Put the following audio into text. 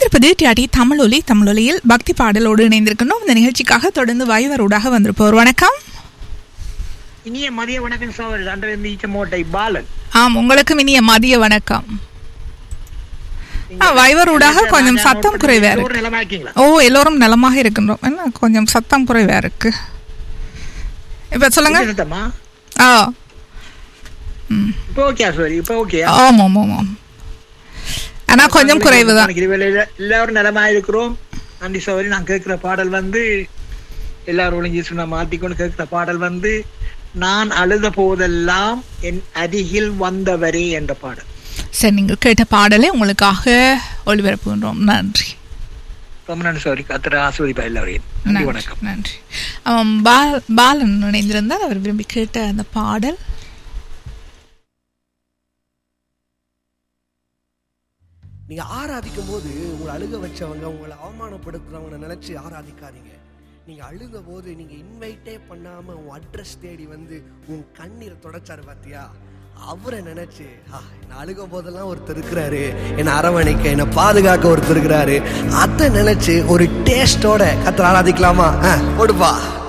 இணைந்திருப்பது டிஆடி தமிழொலி தமிழொலியில் பக்தி பாடலோடு இணைந்திருக்கின்றோம் இந்த நிகழ்ச்சிக்காக தொடர்ந்து வாய்வரூடாக வந்திருப்போர் வணக்கம் இனிய மதிய வணக்கம் சோதரி அண்டவேந்து ஈச்சமோட்டை பாலன் ஆம் உங்களுக்கும் இனிய மதிய வணக்கம் ஆ, வைவரூடாக கொஞ்சம் சத்தம் குறைவா ஒரு இருக்கு நிலமா இருக்கீங்களா ஓ எல்லோரும் நலமாக இருக்கின்றோம் என்ன கொஞ்சம் சத்தம் குறைவா இருக்கு இப்ப சொல்லுங்க என்னத்தம்மா ஆ இப்போ ஓகே சோரி இப்போ ஓகே ஆமாம் ஆமாம் ஆனா கொஞ்சம் குறைவு தான் எல்லாரும் நலமா இருக்கிறோம் நன்றி சோதரி நான் கேட்கிற பாடல் வந்து எல்லாரும் ஒளிஞ்சி சொன்ன மாத்திக்கொண்டு கேட்கிற பாடல் வந்து நான் அழுத போதெல்லாம் என் அருகில் வந்தவரே என்ற பாடல் சரி நீங்கள் கேட்ட பாடலை உங்களுக்காக ஒளிபரப்புகின்றோம் நன்றி ரொம்ப நன்றி சோதரி கத்திர ஆஸ்வதிப்பா எல்லாரையும் நன்றி நன்றி வணக்கம் நன்றி ஆமாம், பால் பாலன் இணைந்திருந்தால் அவர் விரும்பி கேட்ட அந்த பாடல் நீங்க ஆராதிக்கும் போது உங்களை அழுக வச்சவங்க உங்களை அவமானப்படுத்துறவங்க நினைச்சு ஆராதிக்காதீங்க நீங்க அழுத போது நீங்க இன்வைட்டே பண்ணாம உன் அட்ரஸ் தேடி வந்து உன் கண்ணீரை தொடச்சாரு பாத்தியா அவரை நினைச்சு "ஆ, நான் அழுகும் போதெல்லாம் ஒருத்தர் இருக்கிறாரு என்னை அரவணைக்க என்னை பாதுகாக்க ஒருத்தர் இருக்கிறாரு அதை நினைச்சு ஒரு டேஸ்டோட கத்திர ஆராதிக்கலாமா ஆ, போடுப்பா